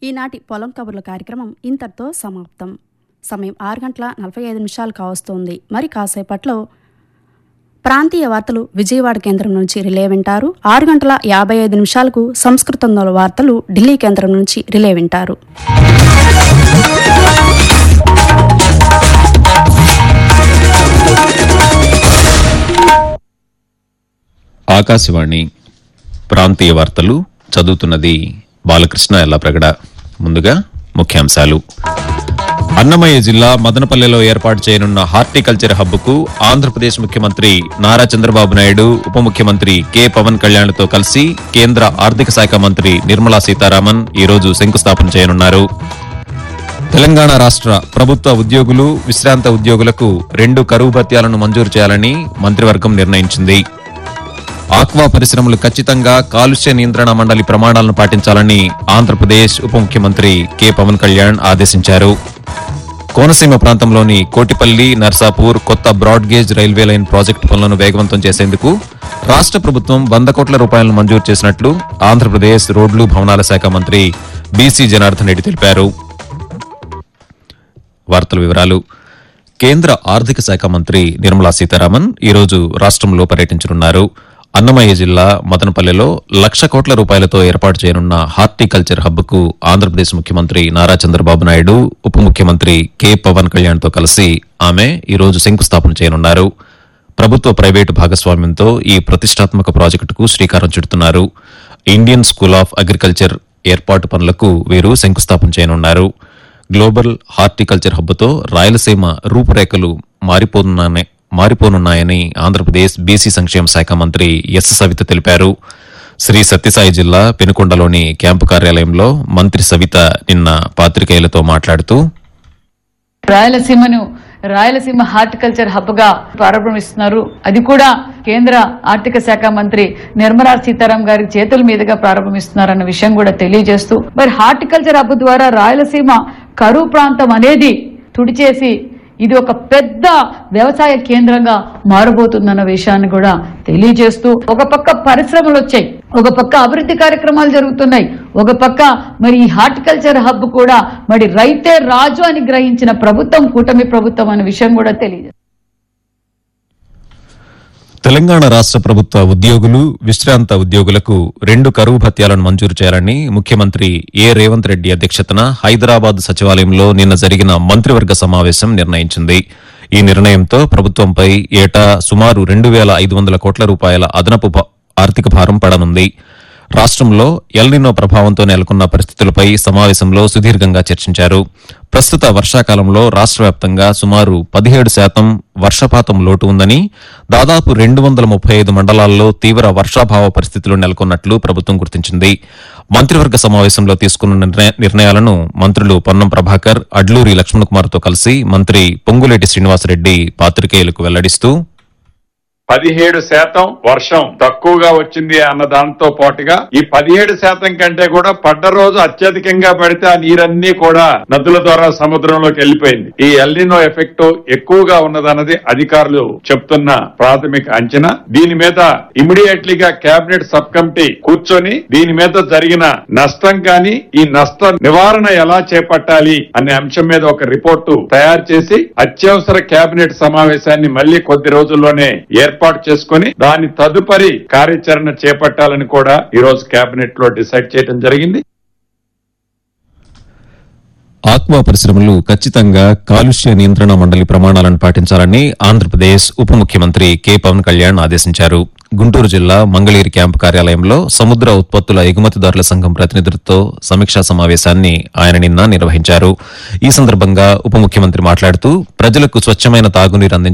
ఈనాటి పొలం కబుర్ల కార్యక్రమం ఇంతటితో సమాప్తం సమయం ఆరు గంటల నలభై ఐదు నిమిషాలు కావస్తోంది మరి కాసేపట్లో ప్రాంతీయ వార్తలు విజయవాడ కేంద్రం నుంచి రిలే వింటారు ఆరు గంటల యాభై ఐదు నిమిషాలకు సంస్కృతంలో వార్తలు ఢిల్లీ కేంద్రం నుంచి రిలే వింటారు ఆకాశవాణి ప్రాంతీయ వార్తలు చదువుతున్నది బాలకృష్ణ ఎల్లప్రగడ ముందుగా ముఖ్యాంశాలు అన్నమయ్య జిల్లా మదనపల్లెలో ఏర్పాటు చేయనున్న హార్టికల్చర్ హబ్కు ఆంధ్రప్రదేశ్ ముఖ్యమంత్రి నారా చంద్రబాబు నాయుడు ఉప ముఖ్యమంత్రి కె పవన్ కళ్యాణ్తో కలిసి కేంద్ర ఆర్థిక శాఖ మంత్రి నిర్మలా సీతారామన్ ఈరోజు శంకుస్థాపన చేయనున్నారు తెలంగాణ రాష్ట్ర ప్రభుత్వ ఉద్యోగులు విశ్రాంత ఉద్యోగులకు రెండు కరువు భత్యాలను మంజూరు చేయాలని మంత్రివర్గం నిర్ణయించింది ఆక్వా పరిశ్రమలు ఖచ్చితంగా కాలుష్య నియంత్రణ మండలి ప్రమాణాలను పాటించాలని ఆంధ్రప్రదేశ్ ఉప ముఖ్యమంత్రి కె పవన్ కళ్యాణ్ ఆదేశించారు కోనసీమ ప్రాంతంలోని కోటిపల్లి నర్సాపూర్ కొత్త broad gauge railway line project పనులను వేగవంతం చేసేందుకు రాష్ట్ర ప్రభుత్వం వంద కోట్ల రూపాయలను మంజూరు చేసినట్లు ఆంధ్రప్రదేశ్ రోడ్లు భవనాల శాఖ మంత్రి బీసీ జనార్దన్ రెడ్డి తెలిపారు వార్తల వివరాలు కేంద్ర ఆర్థిక శాఖ మంత్రి నిర్మలా సీతారామన్ ఈరోజు రాష్ట్రంలో పర్యటించనున్నారు అన్నమయ్య జిల్లా మదనపల్లెలో లక్ష కోట్ల రూపాయలతో ఏర్పాటు చేయనున్న హార్టికల్చర్ హబ్కు ఆంధ్రప్రదేశ్ ముఖ్యమంత్రి నారా చంద్రబాబు నాయుడు ఉప ముఖ్యమంత్రి కె పవన్ కళ్యాణ్తో కలిసి ఆమె ఈరోజు శంకుస్థాపన చేయనున్నారు ప్రభుత్వ ప్రైవేటు భాగస్వామ్యంతో ఈ ప్రతిష్టాత్మక ప్రాజెక్టుకు శ్రీకారం చుడుతున్నారు ఇండియన్ స్కూల్ ఆఫ్ అగ్రికల్చర్ ఏర్పాటు పనులకు వీరు శంకుస్థాపన చేయనున్నారు గ్లోబల్ హార్టికల్చర్ హబ్తో రాయలసీమ రూపురేఖలు మారిపోనున్నాయని మారిపోనున్నాయని ఆంధ్రప్రదేశ్ బీసీ సంక్షేమ శాఖ మంత్రి ఎస్ సవిత తెలిపారు శ్రీ సత్యసాయి జిల్లా పెనుకొండలోని క్యాంపు కార్యాలయంలో మంత్రి సవిత నిన్న పాత్రికేయులతో మాట్లాడుతూ రాయలసీమను రాయలసీమ హార్టికల్చర్ హబ్ గా ప్రారంభిస్తున్నారు అది కూడా కేంద్ర ఆర్థిక శాఖ మంత్రి నిర్మలా సీతారాం గారి చేతుల మీదుగా ప్రారంభిస్తున్నారన్న విషయం కూడా తెలియజేస్తూ మరి హార్టికల్చర్ హబ్ ద్వారా రాయలసీమ కరువు ప్రాంతం అనేది తుడిచేసి ఇది ఒక పెద్ద వ్యవసాయ కేంద్రంగా మారబోతుందన్న విషయాన్ని కూడా తెలియజేస్తూ ఒక పక్క పరిశ్రమలు వచ్చాయి ఒక పక్క అభివృద్ధి కార్యక్రమాలు జరుగుతున్నాయి ఒక పక్క మరి ఈ హార్టికల్చర్ హబ్ కూడా మరి రైతే రాజు అని గ్రహించిన ప్రభుత్వం కూటమి ప్రభుత్వం అనే విషయం కూడా తెలియజేస్తుంది తెలంగాణ రాష్ట్ర ప్రభుత్వ ఉద్యోగులు విశ్రాంత ఉద్యోగులకు రెండు కరువు భత్యాలను మంజూరు చేయాలని ముఖ్యమంత్రి ఏ రేవంత్ రెడ్డి అధ్యక్షతన హైదరాబాద్ సచివాలయంలో నిన్న జరిగిన మంత్రివర్గ సమావేశం నిర్ణయించింది ఈ నిర్ణయంతో ప్రభుత్వంపై ఏటా సుమారు రెండు వేల ఐదు వందల కోట్ల రూపాయల అదనపు భా- ఆర్థిక భారం పడనుంది రాష్ట్రంలో ఎల్నినో ప్రభావంతో నెలకొన్న పరిస్థితులపై సమావేశంలో సుదీర్ఘంగా చర్చించారు ప్రస్తుత వర్షాకాలంలో రాష్ట్ర వ్యాప్తంగా సుమారు పదిహేడు శాతం వర్షపాతం లోటు ఉందని దాదాపు రెండు వందల ముప్పై ఐదు మండలాల్లో తీవ్ర వర్షాభావ పరిస్థితులు నెలకొన్నట్లు ప్రభుత్వం గుర్తించింది మంత్రివర్గ సమావేశంలో తీసుకున్న నిర్ణయ- నిర్ణయాలను మంత్రులు పొన్నం ప్రభాకర్ అడ్లూరి లక్ష్మణకుమార్తో కలిసి మంత్రి పొంగులేటి శ్రీనివాసరెడ్డి పాత్రికేయులకు వెల్లడిస్తూ పదిహేడు శాతం వర్షం తక్కువగా వచ్చింది అన్న దాంతో పాటుగా ఈ పదిహేడు శాతం కంటే కూడా పడ్డ రోజు అత్యధికంగా పడితే ఆ నీరన్నీ కూడా నదుల ద్వారా సముద్రంలోకి వెళ్లిపోయింది ఈ ఎల్నినో ఎఫెక్ట్ ఎక్కువగా ఉన్నదన్నది అధికారులు చెప్తున్న ప్రాథమిక అంచనా దీని మీద ఇమీడియట్లీగా కేబినెట్ సబ్ కమిటీ కూర్చొని దీని మీద జరిగిన నష్టం కానీ ఈ నష్ట నివారణ ఎలా చేపట్టాలి అనే అంశం మీద ఒక రిపోర్టు తయారు చేసి అత్యవసర కేబినెట్ సమావేశాన్ని మళ్లీ కొద్ది రోజుల్లోనే ఏర్పాటు చేసుకుని దాని తదుపరి కార్యాచరణ చేపట్టాలని కూడా ఈ రోజు కేబినెట్ లో డిసైడ్ చేయడం జరిగింది ఆక్వా పరిశ్రమలు ఖచ్చితంగా కాలుష్య నియంత్రణ మండలి ప్రమాణాలను పాటించాలని ఆంధ్రప్రదేశ్ ఉప ముఖ్యమంత్రి కె పవన్ కళ్యాణ్ ఆదేశించారు గుంటూరు జిల్లా మంగళగిరి క్యాంపు కార్యాలయంలో సముద్ర ఉత్పత్తుల ఎగుమతిదారుల సంఘం ప్రతినిధులతో సమీక్షా సమావేశాన్ని ఆయన నిన్న నిర్వహించారు ఈ సందర్భంగా ఉప ముఖ్యమంత్రి మాట్లాడుతూ ప్రజలకు స్వచ్ఛమైన తాగునీరు అందించ